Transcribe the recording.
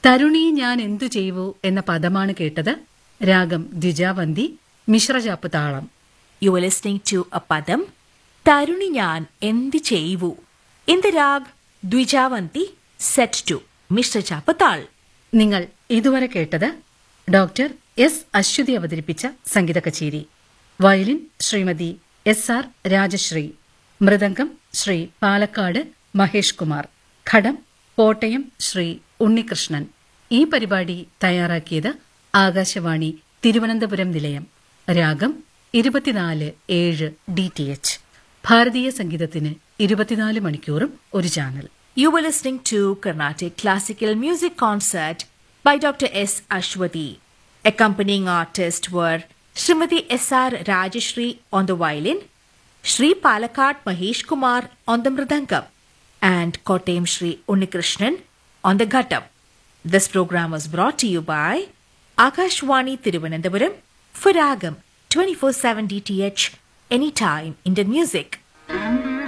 തരുണി ഞാൻ എന്തു ചെയ്യൂ എന്ന പദമാണ് കേട്ടത് രാഗം ദ്വിജാവന്തി മിശ്രജാപ്പ് താളം You were listening to a padam, Taruni Nyan Endi Cheivu, in the rag Dvijavanti, set to Mr. Chapatal. നിങ്ങൾ ഇതുവരെ കേട്ടത് ഡോക്ടർ എസ് അശ്വതി അവതരിപ്പിച്ച സംഗീത കച്ചേരി violin Shrimati S R Rajashree mridangam Shri Palakkad Mahesh Kumar ghatam Kottayam Shri Unnikrishnan ഈ പരിപാടി തയ്യാറാക്കിയത് ആകാശവാണി തിരുവനന്തപുരം നിലയം രാഗം ഇരുപത്തിനാല് ഏഴ് ഡി ടി എച്ച് ഭാരതീയ സംഗീതത്തിന് ഇരുപത്തിനാല് മണിക്കൂറും ഒരു channel You were listening to Carnatic Classical Music Concert by Dr. S. Ashwati. Accompanying artists were Srimati S.R. Rajashri on the violin, Sri Palakat Mahesh Kumar on the mridangam, and Kottayam Sri Unnikrishnan on the ghattam. This program was brought to you by Akashwani Thiruvananthapuram for Ragam 24/7 DTH anytime Indian music.